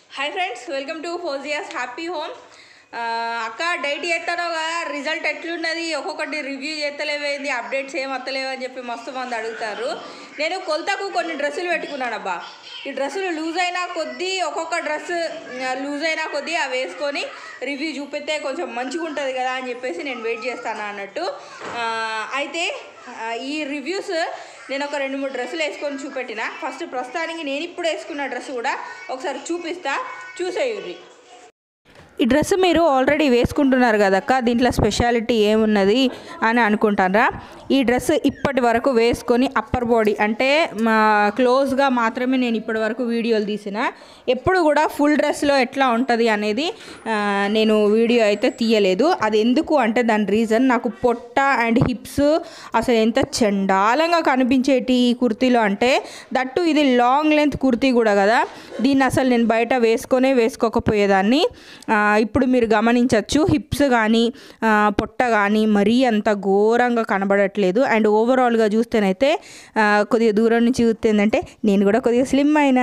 hi friends welcome to Fozia's happy home అక్క diet చేస్తానో కదా రిజల్ట్ ఎట్లున్నది ఒక్కొక్కటి రివ్యూ చేస్తలేవేంది అప్డేట్స్ ఏం వస్తలేవు అని చెప్పి మస్తు మంది అడుగుతారు నేను కొలతకు కొన్ని డ్రెస్సులు పెట్టుకున్నాను అబ్బా ఈ డ్రెస్సులు లూజ్ అయినా కొద్దీ ఒక్కొక్క డ్రెస్ లూజ్ అయినా కొద్దీ అవి వేసుకొని రివ్యూ చూపిస్తే కొంచెం మంచిగా ఉంటుంది కదా అని చెప్పేసి నేను వెయిట్ చేస్తాను అన్నట్టు ఆ, అయితే ఆ, ఈ రివ్యూస్ నేను ఒక రెండు మూడు డ్రెస్సులు వేసుకొని చూపెట్టిన ఫస్ట్ ప్రస్తుతానికి నేను ఇప్పుడు వేసుకున్న డ్రెస్ కూడా ఒకసారి చూపిస్తా చూసేయుర్రి ఈ డ్రెస్ మీరు ఆల్రెడీ వేసుకుంటున్నారు కదక్క దీంట్లో స్పెషాలిటీ ఏమున్నది అని అనుకుంటారా ఈ డ్రెస్ ఇప్పటి వరకు వేసుకొని అప్పర్ బాడీ అంటే మా క్లోజ్గా మాత్రమే నేను ఇప్పటి వరకు వీడియోలు తీసిన ఎప్పుడు కూడా ఫుల్ డ్రెస్లో ఎట్లా ఉంటుంది అనేది ఆ, నేను వీడియో అయితే తీయలేదు అది ఎందుకు అంటే దాని రీజన్ నాకు పొట్ట అండ్ హిప్స్ అసలు ఎంత చండాలంగా కనిపించేటి ఈ కుర్తీలో అంటే దట్టు ఇది లాంగ్ లెంత్ కుర్తీ కూడా కదా దీన్ని అసలు నేను బయట వేసుకొనే వేసుకోకపోయేదాన్ని ఆ, ఇప్పుడు మీరు గమనించవచ్చు హిప్స్ కానీ పొట్ట కానీ మరీ అంత ఘోరంగా కనబడట్లేదు అండ్ ఓవరాల్గా చూస్తేనైతే ఆ, కొద్దిగా దూరం నుంచి చూస్తే ఏంటంటే నేను కూడా కొద్దిగా స్లిమ్ అయినా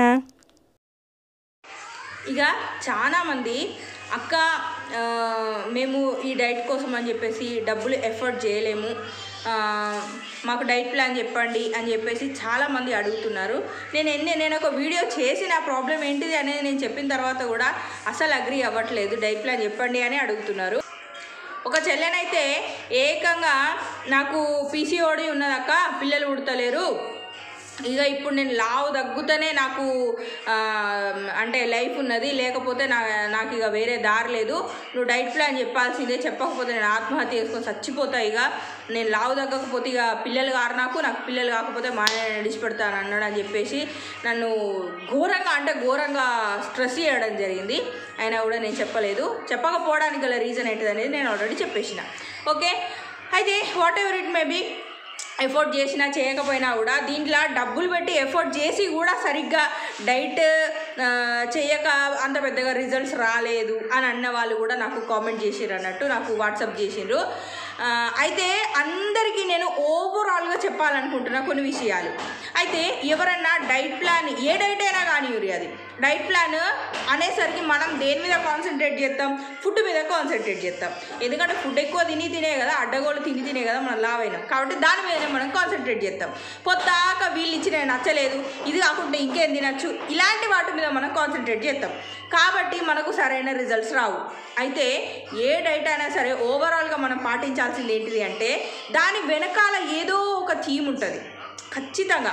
ఇక చాలామంది అక్క ఆ, మేము ఈ డైట్ కోసం అని చెప్పేసి డబ్బులు ఎఫర్ట్ చేయలేము ఆ, మాకు డైట్ ప్లాన్ చెప్పండి అని చెప్పేసి చాలామంది అడుగుతున్నారు నేను ఎన్ని నేను ఒక వీడియో చేసి నా ప్రాబ్లం ఏంటిది అనేది నేను చెప్పిన తర్వాత కూడా అసలు అగ్రి అవ్వట్లేదు డైట్ ప్లాన్ చెప్పండి అని అడుగుతున్నారు ఒక చెల్లెనైతే ఏకంగా నాకు పీసీఓడి ఉన్నదక్క పిల్లలు పుడతలేరు ఇక ఇప్పుడు నేను లావు తగ్గుతూనే నాకు ఆ, అంటే లైఫ్ ఉన్నది లేకపోతే నా నాకు ఇక వేరే దారి లేదు నువ్వు డైట్ ప్లాన్ చెప్పాల్సిందే చెప్పకపోతే నేను ఆత్మహత్య చేసుకొని చచ్చిపోతా ఇక నేను లావు తగ్గకపోతే ఇక పిల్లలు కారు నాకు నాకు పిల్లలు కాకపోతే మా ఆయన విడిచిపెడతాను అన్నాడు అని చెప్పేసి నన్ను ఘోరంగా అంటే ఘోరంగా స్ట్రెస్ చేయడం జరిగింది అయినా కూడా నేను చెప్పలేదు చెప్పకపోవడానికి గల రీజన్ ఏంటిది అనేది నేను ఆల్రెడీ చెప్పేసిన ఓకే అయితే whatever it may be effort చేసినా చేయకపోయినా కూడా దీంట్లో డబ్బులు పెట్టి ఎఫోర్ట్ చేసి కూడా సరిగ్గా డైట్ ఆ, చేయక అంత పెద్దగా రిజల్ట్స్ రాలేదు అని అన్న వాళ్ళు కూడా నాకు కామెంట్ చేసిర్రు అన్నట్టు నాకు వాట్సాప్ చేసిండ్రు ఆ, అయితే అందరికీ నేను ఓవరాల్గా చెప్పాలనుకుంటున్నా కొన్ని విషయాలు అయితే ఎవరన్నా డైట్ ప్లాన్ ఏ డైట్ అయినా కానీ యూరి అది డైట్ ప్లాన్ అనేసరికి మనం దేని మీద కాన్సన్ట్రేట్ చేస్తాం ఫుడ్ మీద కాన్సన్ట్రేట్ చేస్తాం ఎందుకంటే ఫుడ్ ఎక్కువ తిని తినే కదా అడ్డగోళ్ళు తిని తినే కదా మనం లావ్ అయినాం కాబట్టి దాని మీదనే మనం కాన్సన్ట్రేట్ చేస్తాం పొద్దాక వీళ్ళు ఇచ్చిన నచ్చలేదు ఇది కాకుండా ఇంకేం తినచ్చు ఇలాంటి వాటి మీద మనం కాన్సన్ట్రేట్ చేస్తాం కాబట్టి మనకు సరైన రిజల్ట్స్ రావు అయితే ఏ డైట్ అయినా సరే ఓవరాల్గా మనం పాటించాల్సింది ఏంటిది అంటే దాని వెనకాల ఏదో ఒక థీమ్ ఉంటుంది ఖచ్చితంగా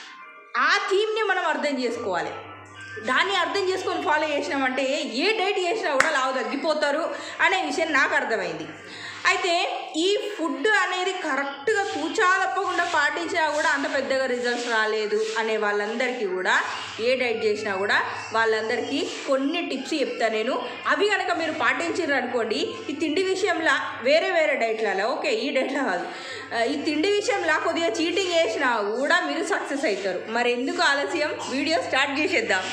ఆ థీమ్ని మనం అర్థం చేసుకోవాలి దాన్ని అర్థం చేసుకొని ఫాలో చేసినామంటే ఏ డైట్ చేసినా కూడా లావు తగ్గిపోతారు అనే విషయం నాకు అర్థమైంది అయితే ఈ ఫుడ్ అనేది కరెక్ట్గా తూచా తప్పకుండా పాటించినా కూడా అంత పెద్దగా రిజల్ట్స్ రాలేదు అనే వాళ్ళందరికీ కూడా ఏ డైట్ చేసినా కూడా వాళ్ళందరికీ కొన్ని టిప్స్ చెప్తా నేను అవి కనుక మీరు పాటించారు అనుకోండి ఈ తిండి విషయంలో వేరే వేరే డైట్లలో ఓకే ఈ డైట్లో కాదు ఆ, ఈ తిండి విషయంలో కొద్దిగా చీటింగ్ చేసినా కూడా మీరు సక్సెస్ అవుతారు మరి ఎందుకు ఆలస్యం వీడియో స్టార్ట్ చేసేద్దాం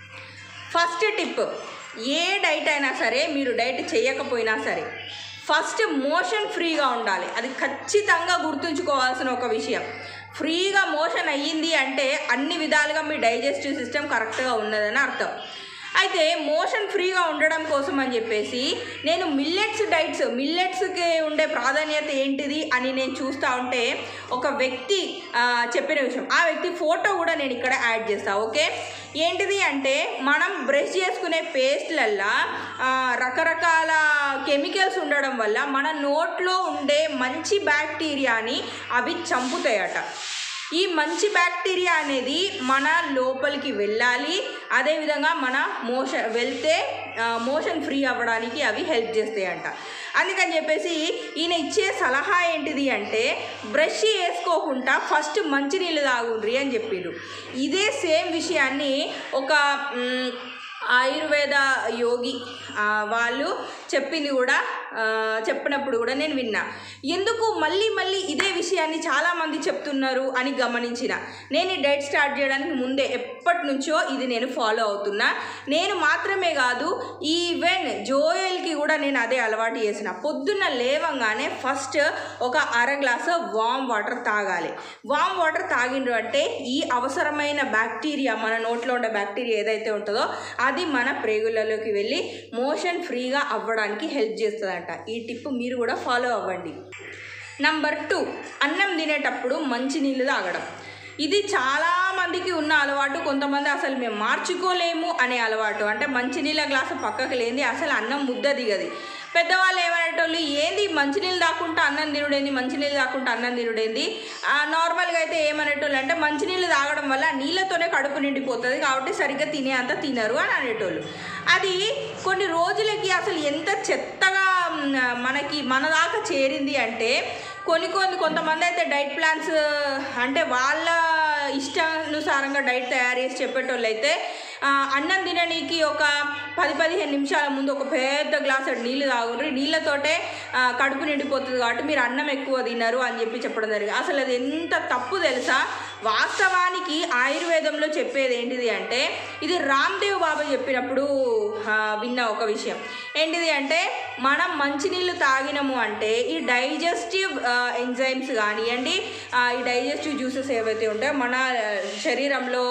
ఫస్ట్ టిప్ ఏ డైట్ అయినా సరే మీరు డైట్ చేయకపోయినా సరే ఫస్ట్ మోషన్ ఫ్రీగా ఉండాలి అది ఖచ్చితంగా గుర్తుంచుకోవాల్సిన ఒక విషయం ఫ్రీగా మోషన్ అయ్యింది అంటే అన్ని విధాలుగా మీ డైజెస్టివ్ సిస్టమ్ కరెక్ట్గా ఉన్నదని అర్థం అయితే మోషన్ ఫ్రీగా ఉండడం కోసం అని చెప్పేసి నేను మిల్లెట్స్ డైట్స్ మిల్లెట్స్కి ఉండే ప్రాధాన్యత ఏంటిది అని నేను చూస్తూ ఉంటే ఒక వ్యక్తి ఆ, చెప్పిన విషయం ఆ వ్యక్తి ఫోటో కూడా నేను ఇక్కడ యాడ్ చేస్తా ఓకే ఏంటిది అంటే మనం బ్రష్ చేసుకునే పేస్ట్లల్లో రకరకాల కెమికల్స్ ఉండడం వల్ల మన నోట్లో ఉండే మంచి బ్యాక్టీరియాని అవి చంపుతాయట ఈ మంచి బ్యాక్టీరియా అనేది మన లోపలికి వెళ్ళాలి అదేవిధంగా మన మోషన్ వెళ్తే ఆ, మోషన్ ఫ్రీ అవ్వడానికి అవి హెల్ప్ చేస్తాయంట అందుకని చెప్పేసి ఈయన ఇచ్చే సలహా ఏంటిది అంటే బ్రష్ వేసుకోకుండా ఫస్ట్ మంచినీళ్ళు తాగుండ్రి అని చెప్పిండ్రు ఇదే సేమ్ విషయాన్ని ఒక మ్, ఆయుర్వేద యోగి ఆ, వాళ్ళు చెప్పింది కూడా ఆ, చెప్పినప్పుడు కూడా నేను విన్నా ఎందుకు మళ్ళీ మళ్ళీ ఇదే విషయాన్ని చాలామంది చెప్తున్నారు అని గమనించిన నేను ఈ డైట్ స్టార్ట్ చేయడానికి ముందే ఎప్పటి నుంచో ఇది నేను ఫాలో అవుతున్నా నేను మాత్రమే కాదు ఈవెన్ జోయల్కి కూడా నేను అదే అలవాటు చేసిన పొద్దున్న లేవంగానే ఫస్ట్ ఒక అర గ్లాసు వామ్ వాటర్ తాగాలి వామ్ వాటర్ తాగిండ్రు అంటే ఈ అవసరమైన బ్యాక్టీరియా మన నోట్లో ఉండే బ్యాక్టీరియా ఏదైతే ఉంటుందో అది మన ప్రేగులలోకి వెళ్ళి మోషన్ ఫ్రీగా అవ్వడానికి హెల్ప్ చేస్తుందంట ఈ టిప్ మీరు కూడా ఫాలో అవ్వండి నంబర్ టూ అన్నం తినేటప్పుడు మంచినీళ్ళు తాగడం ఇది చాలా మందికి ఉన్న అలవాటు కొంతమంది అసలు మేము మార్చుకోలేము అనే అలవాటు అంటే మంచినీళ్ళ గ్లాసు పక్కకు లేని అసలు అన్నం ముద్ద దిగది పెద్దవాళ్ళు ఏమనేటోళ్ళు ఏంది మంచినీళ్ళు తాకుంటా అన్నం తినుడేంది మంచినీళ్ళు తాకుంటా అన్నం తినుడేంది ఆ, నార్మల్గా అయితే ఏమనేటోళ్ళు అంటే మంచినీళ్ళు తాగడం వల్ల నీళ్ళతోనే కడుపు నిండిపోతుంది కాబట్టి సరిగ్గా తినే అంత తినరు అని అనేటోళ్ళు అది కొన్ని రోజులకి అసలు ఎంత చెత్తగా మ్, మనకి మన దాకా చేరింది అంటే కొన్ని కొన్ని కొంతమంది అయితే డైట్ ప్లాన్స్ అంటే వాళ్ళ ఇష్టానుసారంగా డైట్ తయారు చేసి చెప్పేటోళ్ళు అయితే ఆ, అన్నం తిననీకి ఒక పది పదిహేను నిమిషాల ముందు ఒక పెద్ద గ్లాస్ నీళ్ళు తాగుండ్రి నీళ్ళతోటే ఆ, కడుపు నిండిపోతుంది కాబట్టి మీరు అన్నం ఎక్కువ తినరు అని చెప్పి చెప్పడం జరిగింది అసలు అది ఎంత తప్పు తెలుసా వాస్తవానికి ఆయుర్వేదంలో చెప్పేది ఏంటిది అంటే ఇది రామ్దేవ్ బాబా చెప్పినప్పుడు ఆ, విన్న ఒక విషయం ఏంటిది అంటే మనం మంచినీళ్ళు తాగినము అంటే ఈ డైజెస్టివ్ ఎంజైమ్స్ కానివ్వండి ఆ, ఈ డైజెస్టివ్ జ్యూసెస్ ఏవైతే ఉంటాయో మన ఆ, శరీరంలో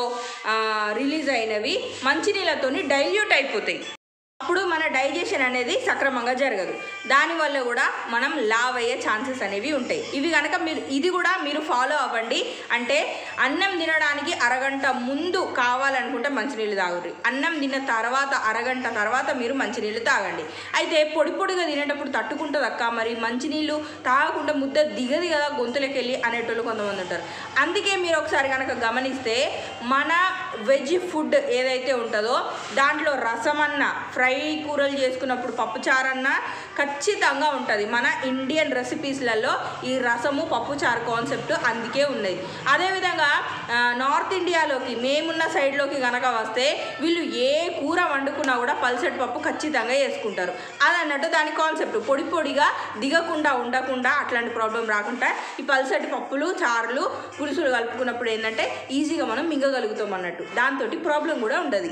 రిలీజ్ అయినవి మంచినీళ్ళతోని డైల్యూట్ అయిపోతాయి అప్పుడు మన డైజెషన్ అనేది సక్రమంగా జరగదు దానివల్ల కూడా మనం లావ్ అయ్యే ఛాన్సెస్ అనేవి ఉంటాయి ఇవి కనుక మీరు ఇది కూడా మీరు ఫాలో అవ్వండి అంటే అన్నం తినడానికి అరగంట ముందు కావాలనుకుంటే మంచినీళ్ళు తాగుర్రి అన్నం తిన్న తర్వాత అరగంట తర్వాత మీరు మంచినీళ్ళు తాగండి అయితే పొడి పొడిగా తినేటప్పుడు తట్టుకుంటుంది అక్క మరి మంచినీళ్ళు తాగకుండా ముద్ద దిగది కదా గొంతులోకి వెళ్ళి అనేటోళ్ళు కొంతమంది ఉంటారు అందుకే మీరు ఒకసారి కనుక గమనిస్తే మన వెజ్ ఫుడ్ ఏదైతే ఉంటుందో దాంట్లో రసమన్న ఫ్రై కూరలు చేసుకున్నప్పుడు పప్పుచారన్న ఖచ్చితంగా ఉంటుంది మన ఇండియన్ రెసిపీస్లలో ఈ రసము పప్పుచారు కాన్సెప్ట్ అందుకే ఉన్నది అదేవిధంగా ఆ, నార్త్ ఇండియాలోకి మేమున్న సైడ్లోకి కనుక వస్తే వీళ్ళు ఏ కూర వండుకున్నా కూడా పల్సటి పప్పు ఖచ్చితంగా వేసుకుంటారు అది అన్నట్టు దాని కాన్సెప్ట్ పొడి పొడిగా దిగకుండా ఉండకుండా అట్లాంటి ప్రాబ్లం రాకుండా ఈ పల్సటి పప్పులు చారులు పులుసులు కలుపుకున్నప్పుడు ఏంటంటే ఈజీగా మనం మింగగలుగుతాం అన్నట్టు దాంతో ప్రాబ్లం కూడా ఉండదు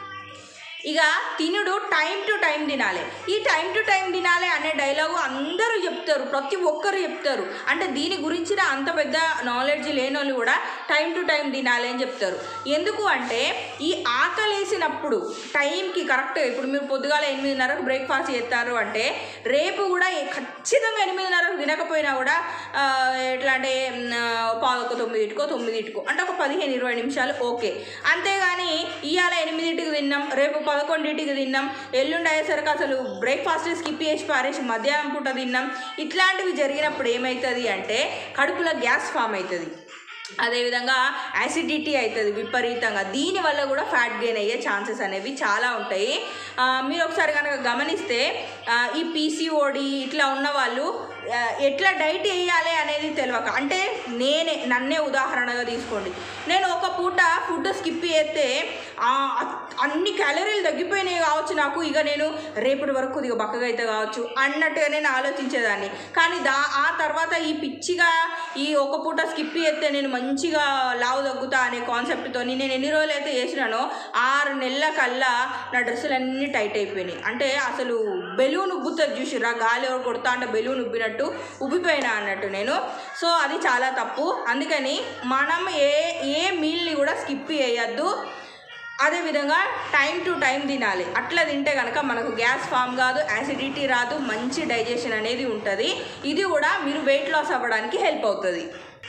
ఇక తినుడు టైం టు టైం తినాలి ఈ టైం టు టైం తినాలి అనే డైలాగు అందరూ చెప్తారు ప్రతి ఒక్కరు చెప్తారు అంటే దీని గురించిన అంత పెద్ద నాలెడ్జ్ లేని వాళ్ళు కూడా టైం టు టైం తినాలి అని చెప్తారు ఎందుకు అంటే ఈ ఆకలేసినప్పుడు టైంకి కరెక్ట్ ఇప్పుడు మీరు పొద్దుగాల ఎనిమిదిన్నరకు బ్రేక్ఫాస్ట్ చేస్తారు అంటే రేపు కూడా ఏ- ఖచ్చితంగా ఎనిమిదిన్నరకు తినకపోయినా కూడా ఆ, ఎట్లా అంటే పావుకో తొమ్మిదిటికో తొమ్మిదిటికో అంటే ఒక పదిహేను ఇరవై నిమిషాలు ఓకే అంతేగాని ఇవాళ ఎనిమిదింటికి తిన్నాం రేపు పదకొండింటికి తిన్నాం ఎల్లుండి అయ్యేసరికి అసలు బ్రేక్ఫాస్ట్ స్కిప్ చేసి పారేసి మధ్యాహ్నం పూట తిన్నాం ఇట్లాంటివి జరిగినప్పుడు ఏమవుతుంది అంటే కడుపులో గ్యాస్ ఫామ్ అవుతుంది అదేవిధంగా యాసిడిటీ అవుతుంది విపరీతంగా దీనివల్ల కూడా ఫ్యాట్ గెయిన్ అయ్యే ఛాన్సెస్ అనేవి చాలా ఉంటాయి ఆ, మీరు ఒకసారి కనుక గమనిస్తే ఆ, ఈ పీసీఓడి ఇట్లా ఉన్న వాళ్ళు ఆ, ఎట్లా డైట్ వేయాలి అనేది తెలియక అంటే నేనే నన్నే ఉదాహరణగా తీసుకోండి నేను ఒక పూట ఫుడ్ స్కిప్ చేస్తే ఆ, అన్ని క్యాలరీలు తగ్గిపోయినాయి కావచ్చు నాకు ఇక నేను రేపటి వరకు కొద్దిగా బక్కగా అయితే కావచ్చు అన్నట్టుగా నేను ఆలోచించేదాన్ని కానీ దా ఆ తర్వాత ఈ పిచ్చిగా ఈ ఒక పూట స్కిప్ చేస్తే నేను మంచిగా లావు తగ్గుతా అనే కాన్సెప్ట్తో నేను ఎన్ని రోజులు అయితే చేసినానో ఆరు నెలల కల్లా నా డ్రెస్సులు అన్నీ టైట్ అయిపోయినాయి అంటే అసలు బెలూన్ ఉబ్బుతుంది చూసిరా గాలి ఎవరు కొడతా అంటే బెలూన్ ఉబ్బినట్టు ఉబ్బిపోయినా అన్నట్టు నేను సో అది చాలా తప్పు అందుకని మనం ఏ ఏ మీల్ని కూడా స్కిప్ చేయొద్దు అదేవిధంగా టైం టు టైం తినాలి అట్లా తింటే కనుక మనకు గ్యాస్ ఫామ్ కాదు యాసిడిటీ రాదు మంచి డైజెషన్ అనేది ఉంటుంది ఇది కూడా మీరు వెయిట్ లాస్ అవ్వడానికి హెల్ప్ అవుతుంది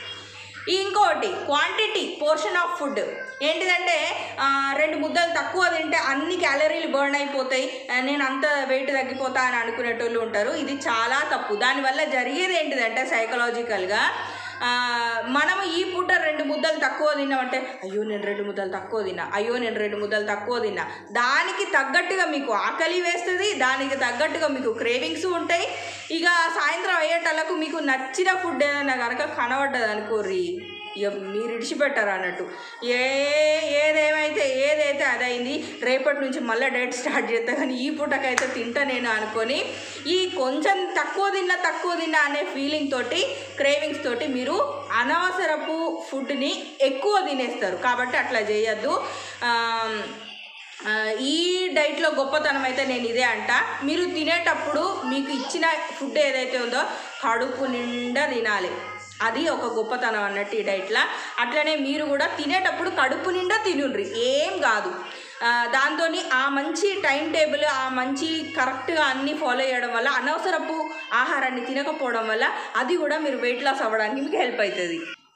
ఇంకోటి క్వాంటిటీ పోర్షన్ ఆఫ్ ఫుడ్ ఏంటిదంటే ఆ, రెండు ముద్దలు తక్కువ తింటే అన్ని క్యాలరీలు బర్న్ అయిపోతాయి ఆ, నేను అంత వెయిట్ తగ్గిపోతా అని అనుకునేటోళ్ళు ఉంటారు ఇది చాలా తప్పు దానివల్ల జరిగేది ఏంటిదంటే సైకలాజికల్గా మనము ఈ పూట రెండు ముద్దలు తక్కువ తిన్నామంటే అయ్యో నేను రెండు ముద్దలు తక్కువ తిన్నా అయ్యో నేను రెండు ముద్దలు తక్కువ తిన్నా దానికి తగ్గట్టుగా మీకు ఆకలి వేస్తుంది దానికి తగ్గట్టుగా మీకు క్రేవింగ్స్ ఉంటాయి ఇక సాయంత్రం అయ్యేటలకు మీకు నచ్చిన ఫుడ్ ఏదైనా కనుక కనబడ్డది అనుకోర్రి ఇక మీరు ఇడిచిపెట్టారు అన్నట్టు ఏ ఏదేమైతే ఏదైతే అదైంది రేపటి నుంచి మళ్ళీ డైట్ స్టార్ట్ చేస్తా కానీ ఈ పూటకైతే తింటా నేను అనుకొని ఈ కొంచెం తక్కువ తిన్నా తక్కువ తిన్నా అనే ఫీలింగ్ తోటి క్రేవింగ్స్ తోటి మీరు అనవసరపు ఫుడ్ని ఎక్కువ తినేస్తారు కాబట్టి అట్లా చేయొద్దు ఆమ్, ఆ, ఈ డైట్లో గొప్పతనం అయితే నేను ఇదే అంట మీరు తినేటప్పుడు మీకు ఇచ్చిన ఫుడ్ ఏదైతే ఉందో కడుపు నిండా తినాలి అది ఒక గొప్పతనం అన్నట్టు ఈ డైట్లో అట్లనే మీరు కూడా తినేటప్పుడు కడుపు నిండా తినుండ్రి ఏం కాదు దాంతో ఆ మంచి టైం టేబుల్ ఆ మంచి కరెక్ట్గా అన్నీ ఫాలో చేయడం వల్ల అనవసరపు ఆహారాన్ని తినకపోవడం వల్ల అది కూడా మీరు వెయిట్ లాస్ అవ్వడానికి మీకు హెల్ప్ అవుతుంది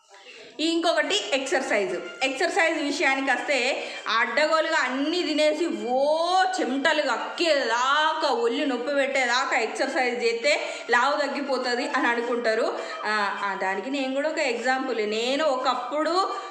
ఇంకొకటి ఎక్సర్సైజ్ ఎక్సర్సైజ్ విషయానికి వస్తే అడ్డగోలుగా అన్నీ తినేసి ఓ చెమటలు అక్కేదాకా ఒళ్ళు నొప్పి పెట్టేదాకా ఎక్సర్సైజ్ చేస్తే లావు తగ్గిపోతుంది అని అనుకుంటారు ఆ, ఆ, దానికి నేను కూడా ఒక ఎగ్జాంపుల్ నేను ఒకప్పుడు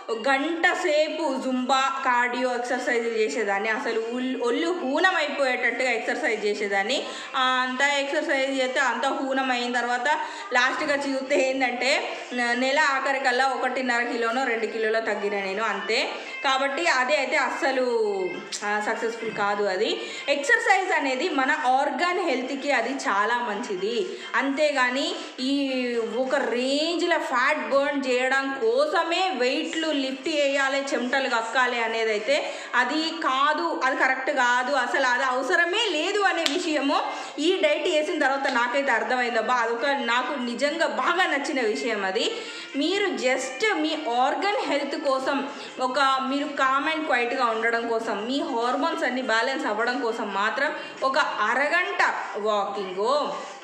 గంట సేపు జుంబా కార్డియో ఎక్సర్సైజ్ చేసేదాన్ని అసలు ఉల్- ఒళ్ళు హూనం అయిపోయేటట్టుగా ఎక్సర్సైజ్ చేసేదాన్ని ఆ, అంత ఎక్సర్సైజ్ చేస్తే అంత హూనం అయిన తర్వాత లాస్ట్గా చూస్తే ఏంటంటే న- నెల ఆఖరికల్లా ఒకటిన్నర కిలోనో రెండు కిలోలో తగ్గిన నేను అంతే కాబట్టి అదే అయితే అస్సలు సక్సెస్ఫుల్ కాదు అది ఎక్సర్సైజ్ అనేది మన ఆర్గాన్ హెల్త్కి అది చాలా మంచిది అంతేగాని ఈ ఒక రేంజ్లో ఫ్యాట్ బర్న్ చేయడం కోసమే వెయిట్లు లిఫ్ట్ చేయాలి చెమటలు కక్కాలి అనేది అయితే అది కాదు అది కరెక్ట్ కాదు అసలు అది అవసరమే లేదు అనే విషయము ఈ డైట్ చేసిన తర్వాత నాకైతే అర్థమైందబ్బా అదొక నాకు నిజంగా బాగా నచ్చిన విషయం అది మీరు జస్ట్ మీ ఆర్గన్ హెల్త్ కోసం ఒక మీరు కామ్ అండ్ క్వైట్గా ఉండడం కోసం మీ హార్మోన్స్ అన్ని బ్యాలెన్స్ అవ్వడం కోసం మాత్రం ఒక అరగంట వాకింగో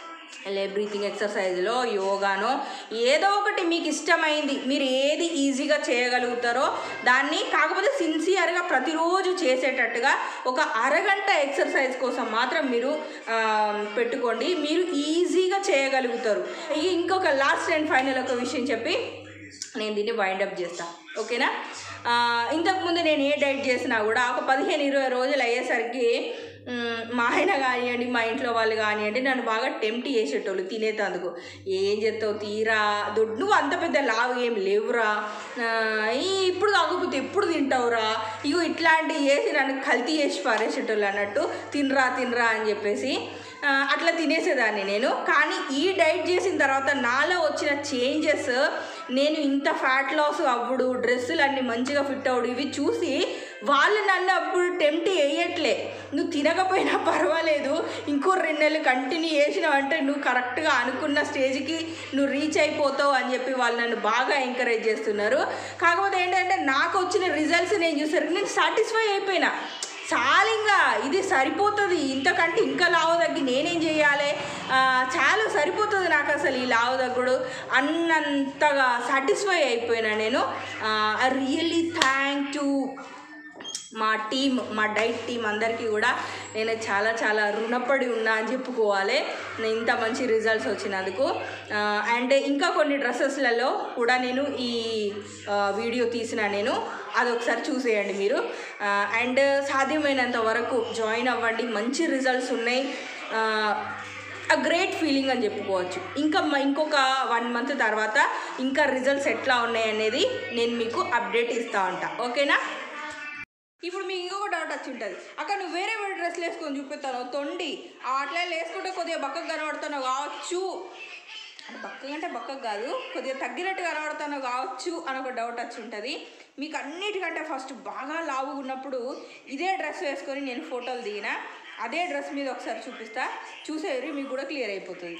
లే బ్రీతింగ్ ఎక్సర్సైజ్లో యోగానో ఏదో ఒకటి మీకు ఇష్టమైంది మీరు ఏది ఈజీగా చేయగలుగుతారో దాన్ని కాకపోతే సిన్సియర్గా ప్రతిరోజు చేసేటట్టుగా ఒక అరగంట ఎక్సర్సైజ్ కోసం మాత్రం మీరు ఆ, పెట్టుకోండి మీరు ఈజీగా చేయగలుగుతారు ఇక ఇంకొక లాస్ట్ అండ్ ఫైనల్ ఒక విషయం చెప్పి నేను దీన్ని వైండప్ చేస్తాను ఓకేనా ఆ, ఇంతకుముందు నేను ఏ డైట్ చేసినా కూడా ఒక పదిహేను ఇరవై రోజులు అయ్యేసరికి మ్, మా ఆయన కానివ్వండి మా ఇంట్లో వాళ్ళు కానివ్వండి నన్ను బాగా టెంప్ట్ చేసేటోళ్ళు తినేటందుకు ఏం చేస్తావు తీరా దొడ్డు నువ్వు అంత పెద్ద లావు ఏం లేవురా ఆ, ఈ ఇప్పుడు కాకపోతే ఎప్పుడు తింటావురా ఇగో ఇట్లాంటివి చేసి నన్ను కల్తీ చేసి పారేసేటోళ్ళు అన్నట్టు తినరా తినరా అని చెప్పేసి ఆ, అట్లా తినేసేదాన్ని నేను కానీ ఈ డైట్ చేసిన తర్వాత నాలో వచ్చిన చేంజెస్ నేను ఇంత ఫ్యాట్ లాస్ అవ్వడు డ్రెస్సులు అన్నీ మంచిగా ఫిట్ అవ్వడు ఇవి చూసి వాళ్ళు నన్ను అప్పుడు టెంప్ట్ వేయట్లే నువ్వు తినకపోయినా పర్వాలేదు ఇంకో రెండు నెలలు కంటిన్యూ చేసినావు అంటే నువ్వు కరెక్ట్గా అనుకున్న స్టేజ్కి నువ్వు రీచ్ అయిపోతావు అని చెప్పి వాళ్ళు నన్ను బాగా ఎంకరేజ్ చేస్తున్నారు కాకపోతే ఏంటంటే నాకు వచ్చిన రిజల్ట్స్ నేను చూసరికి నేను సాటిస్ఫై అయిపోయినా చాలా ఇంకా ఇది సరిపోతుంది ఇంతకంటే ఇంకా లావు తగ్గి నేనేం చేయాలి ఆ, చాలా సరిపోతుంది నాకు అసలు ఈ లావు తగ్గుడు అన్నంతగా సాటిస్ఫై అయిపోయినా నేను ఐ రియల్లీ థ్యాంక్ టు మా టీం మా డైట్ టీం అందరికీ కూడా నేను చాలా చాలా రుణపడి ఉన్నా అని చెప్పుకోవాలి నేను ఇంత మంచి రిజల్ట్స్ వచ్చినందుకు అండ్ ఇంకా కొన్ని డ్రెస్సెస్లలో కూడా నేను ఈ ఆ, వీడియో తీసిన నేను అది ఒకసారి చూసేయండి మీరు అండ్ సాధ్యమైనంత వరకు జాయిన్ అవ్వండి మంచి రిజల్ట్స్ ఉన్నాయి ఆ గ్రేట్ ఫీలింగ్ అని చెప్పుకోవచ్చు ఇంకా మ- ఇంకొక వన్ మంత్ తర్వాత ఇంకా రిజల్ట్స్ ఎట్లా ఉన్నాయి అనేది నేను మీకు అప్డేట్ ఇస్తూ ఉంటా ఓకేనా ఇప్పుడు మీకు ఇంకొక డౌట్ వచ్చి ఉంటుంది అక్కడ నువ్వు వేరే వేరే డ్రెస్లు వేసుకొని చూపిస్తాను తొండి ఆ అట్లా వేసుకుంటే కొద్దిగా బక్కకు కనబడుతున్నావు కావచ్చు అంటే బక్కగా అంటే బక్కకు కాదు కొద్దిగా తగ్గినట్టు కనబడుతాను కావచ్చు అని ఒక డౌట్ వచ్చి ఉంటుంది మీకు అన్నిటికంటే ఫస్ట్ బాగా లావుగా ఉన్నప్పుడు ఇదే డ్రెస్ వేసుకొని నేను ఫోటోలు దిగిన అదే డ్రెస్ మీద ఒకసారి చూపిస్తా చూసేవి మీకు కూడా క్లియర్ అయిపోతుంది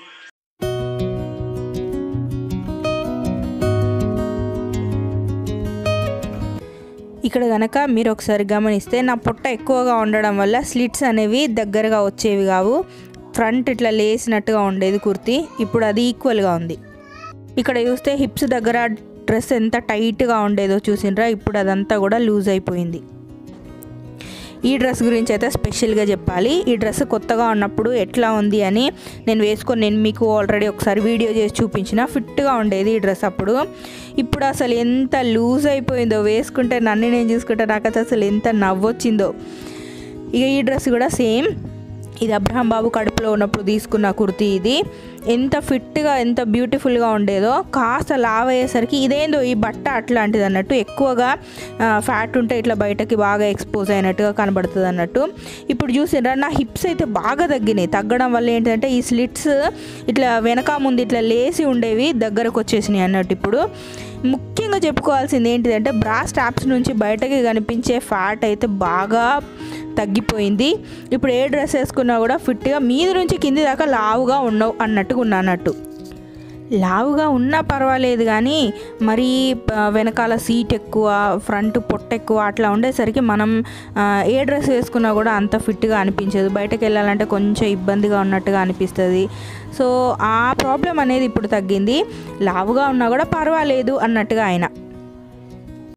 ఇక్కడ కనుక మీరు ఒకసారి గమనిస్తే నా పొట్ట ఎక్కువగా ఉండడం వల్ల స్లిట్స్ అనేవి దగ్గరగా వచ్చేవి కావు ఫ్రంట్ ఇట్లా లేసినట్టుగా ఉండేది కుర్తీ ఇప్పుడు అది ఈక్వల్గా ఉంది ఇక్కడ చూస్తే హిప్స్ దగ్గర డ్రెస్ ఎంత టైట్గా ఉండేదో చూసిండ్రా ఇప్పుడు అదంతా కూడా లూజ్ అయిపోయింది ఈ డ్రెస్ గురించి అయితే స్పెషల్గా చెప్పాలి ఈ డ్రెస్ కొత్తగా ఉన్నప్పుడు ఎట్లా ఉంది అని నేను వేసుకొని నేను మీకు ఆల్రెడీ ఒకసారి వీడియో చేసి చూపించిన ఫిట్గా ఉండేది ఈ డ్రెస్ అప్పుడు ఇప్పుడు అసలు ఎంత లూజ్ అయిపోయిందో వేసుకుంటే నన్ను నేను చూసుకుంటే నాకు అయితే అసలు ఎంత నవ్వొచ్చిందో ఇక ఈ డ్రెస్ కూడా సేమ్ ఇది అబ్రహం బాబు కడుపులో ఉన్నప్పుడు తీసుకున్న కుర్తీ ఇది ఎంత ఫిట్గా ఎంత బ్యూటిఫుల్గా ఉండేదో కాస్త లావ్ అయ్యేసరికి ఇదేందో ఈ బట్ట అట్లాంటిది అన్నట్టు ఎక్కువగా ఫ్యాట్ ఉంటే ఇట్లా బయటకి బాగా ఎక్స్పోజ్ అయినట్టుగా కనబడుతుంది అన్నట్టు ఇప్పుడు చూసిరా నా హిప్స్ అయితే బాగా తగ్గినాయి తగ్గడం వల్ల ఏంటంటే ఈ స్లిట్స్ ఇట్లా వెనక ముందు ఇట్లా లేసి ఉండేవి దగ్గరకు వచ్చేసినాయి అన్నట్టు ఇప్పుడు ముఖ్యంగా చెప్పుకోవాల్సింది ఏంటిదంటే బ్రా స్టాప్స్ నుంచి బయటకి కనిపించే ఫ్యాట్ అయితే బాగా తగ్గిపోయింది ఇప్పుడు ఏ డ్రెస్ వేసుకున్నా కూడా ఫిట్గా మీద నుంచి కింది దాకా లావుగా ఉండవు అన్నట్టుగా ఉన్నా అన్నట్టు లావుగా ఉన్నా పర్వాలేదు కానీ మరీ ప- వెనకాల సీట్ ఎక్కువ ఫ్రంట్ పొట్ట ఎక్కువ అట్లా ఉండేసరికి మనం ఆ, ఏ డ్రెస్ వేసుకున్నా కూడా అంత ఫిట్గా అనిపించదు బయటకు వెళ్ళాలంటే కొంచెం ఇబ్బందిగా ఉన్నట్టుగా అనిపిస్తుంది సో ఆ ప్రాబ్లం అనేది ఇప్పుడు తగ్గింది లావుగా ఉన్నా కూడా పర్వాలేదు అన్నట్టుగా ఆయన